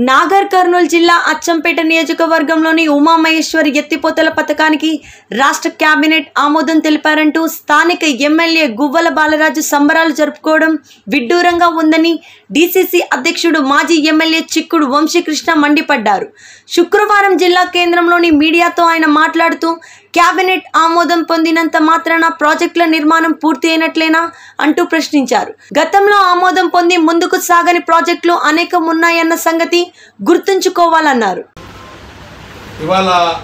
నాగర్ కర్నూలు జిల్లా అచ్చంపేట నియోజకవర్గంలోని ఉమామహేశ్వరి ఎత్తిపోతల పథకానికి రాష్ట్ర కేబినెట్ ఆమోదం తెలిపారంటూ స్థానిక ఎమ్మెల్యే గువ్వల బాలరాజు సంబరాలు జరుపుకోవడం విడ్డూరంగా ఉందని డీసీసీ అధ్యక్షుడు మాజీ ఎమ్మెల్యే చిక్కుడు వంశీకృష్ణ మండిపడ్డారు శుక్రవారం జిల్లా కేంద్రంలోని మీడియాతో ఆయన మాట్లాడుతూ కేబినెట్ ఆమోదం పొందినంత మాత్రాన ప్రాజెక్టుల నిర్మాణం పూర్తి అయినట్లేనా అంటూ ప్రశ్నించారు గతంలో ఆమోదం పొంది ముందుకు సాగని ప్రాజెక్టులు అనేకం ఉన్నాయన్న సంగతి గుర్తుంచుకోవాలన్నారు ఇవాళ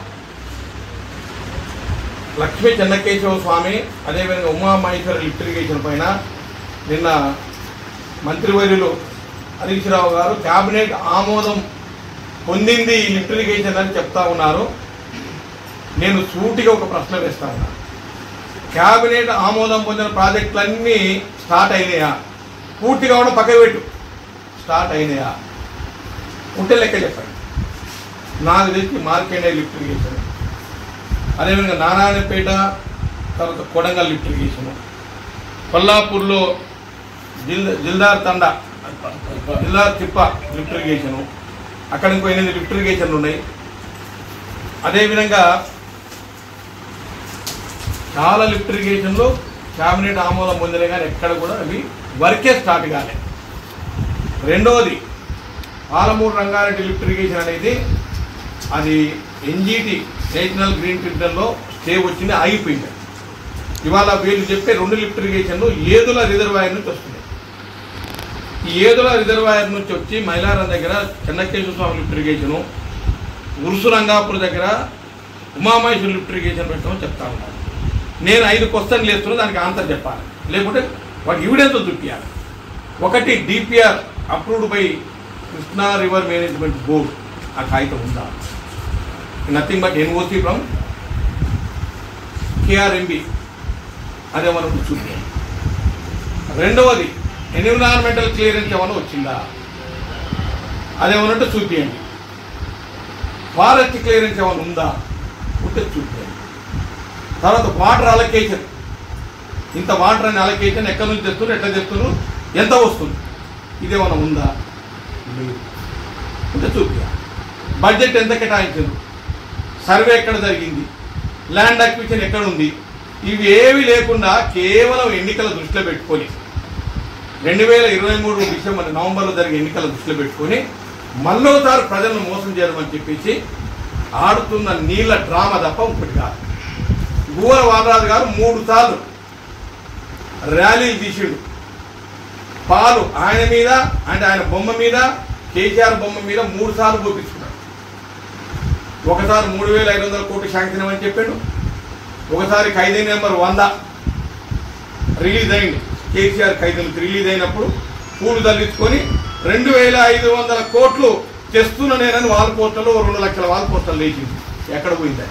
లక్ష్మీ చెన్నకేశవ స్వామి అదేవిధంగా ఉమామహేశ్వర లిఫ్ట్ ఇరిగేషన్ పైన నిన్న మంత్రివర్యులు హరీష్ రావు గారు క్యాబినెట్ ఆమోదం పొందింది ఈ లిఫ్ట్ ఇరిగేషన్ అని చెప్తా ఉన్నారు నేను సూటిగా ఒక ప్రశ్న వేస్తా ఉన్నా క్యాబినెట్ ఆమోదం పొందిన ప్రాజెక్టులన్నీ స్టార్ట్ అయినాయా పూర్తిగా కూడా పక్కకు పెట్టు స్టార్ట్ అయినాయా ఉంటే లెక్క చెప్పండి నాకు తెలిసి మార్కెండే లిఫ్ట్ ఇరిగేషన్ అదేవిధంగా నారాయణపేట తర్వాత కొడంగల్ లిఫ్ట్ ఇరిగేషన్ కొల్లాపూర్లో జిల్ జిల్దార్ తండ జిల్దార్ తిప్ప లిఫ్ట్ ఇరిగేషను అక్కడ ఇంకో ఎనిమిది లిఫ్ట్ ఇరిగేషన్లు ఉన్నాయి అదేవిధంగా చాలా లిఫ్ట్ ఇరిగేషన్లు క్యాబినెట్ ఆమోదం పొందిన కానీ ఎక్కడ కూడా అవి వర్కే స్టార్ట్ కాలే రెండవది పాలమూరు రంగారెడ్డి లిఫ్ట్ ఇరిగేషన్ అనేది అది ఎన్జీటీ నేషనల్ గ్రీన్ ట్రిబ్యునల్లో స్టే వచ్చింది ఆగిపోయింది ఇవాళ వీళ్ళు చెప్పే రెండు లిఫ్ట్ ఇరిగేషన్లు ఏదుల రిజర్వాయర్ నుంచి వస్తున్నాయి ఈ ఏదుల రిజర్వాయర్ నుంచి వచ్చి మైలారం దగ్గర చెన్నకేశ్వర స్వామి లిఫ్ట్ ఇరిగేషను ఉరుసు రంగాపూర్ దగ్గర ఉమామహేశ్వర లిఫ్ట్ ఇరిగేషన్ పెట్టమని చెప్తా ఉన్నారు నేను ఐదు క్వశ్చన్లు వేస్తున్నా దానికి ఆన్సర్ చెప్పాలి లేకుంటే వాటి ఎవిడెన్స్ చూపించాలి ఒకటి DPR approved by Krishna river management board ఆ కాగితం ఉందా nothing but NOC from KRMB అదే మనం చూద్దాం రెండవది ఎన్విరాన్మెంటల్ క్లియరెన్స్ ఏమైనా వచ్చిందా అదేమన్నట్టు చూపించండి ఫారెస్ట్ క్లియరెన్స్ ఏమైనా ఉందా ఉంటే చూపించండి తర్వాత వాటర్ అలొకేషన్ ఇంత వాటర్ అని అలొకేషన్ ఎక్కడి నుంచి తెస్తున్నారు ఎట్లా తెస్తున్నారు ఎంత వస్తుంది ఇదేమైనా ఉందా లేదు ఉంటే చూపించాలి బడ్జెట్ ఎంత కేటాయించారు సర్వే ఎక్కడ జరిగింది ల్యాండ్ అక్విజిషన్ ఎక్కడ ఉంది ఇవి ఏవి లేకుండా కేవలం ఎన్నికల దృష్టిలో పెట్టుకొని రెండు వేల ఇరవై మూడు డిసెంబర్ నవంబర్లో జరిగే ఎన్నికల దృష్టిలో పెట్టుకొని మళ్ళోసారి ప్రజలను మోసం చేయడం చెప్పేసి ఆడుతున్న నీళ్ళ డ్రామా తప్ప ఇంకోటి కాదు గువ్వల వాలరాజు గారు మూడు సార్లు ర్యాలీలు తీసిండు పాలు ఆయన మీద అంటే ఆయన బొమ్మ మీద కేసీఆర్ బొమ్మ మీద మూడు సార్లు చూపించుకున్నాడు ఒకసారి మూడు వేల ఐదు వందల కోట్లు శాంక్షన్ ఇవ్వమని చెప్పాడు ఒకసారి ఖైదీ నెంబర్ వంద రిలీజ్ అయింది కేసీఆర్ ఖైదీలకు రిలీజ్ అయినప్పుడు పూలు తల్లించుకొని రెండు వేల ఐదు వందల కోట్లు తెస్తున్న నేనని వాల్ పోస్టర్లో రెండు లక్షల వాల్ పోస్టర్లు లేచింది ఎక్కడ పోయింది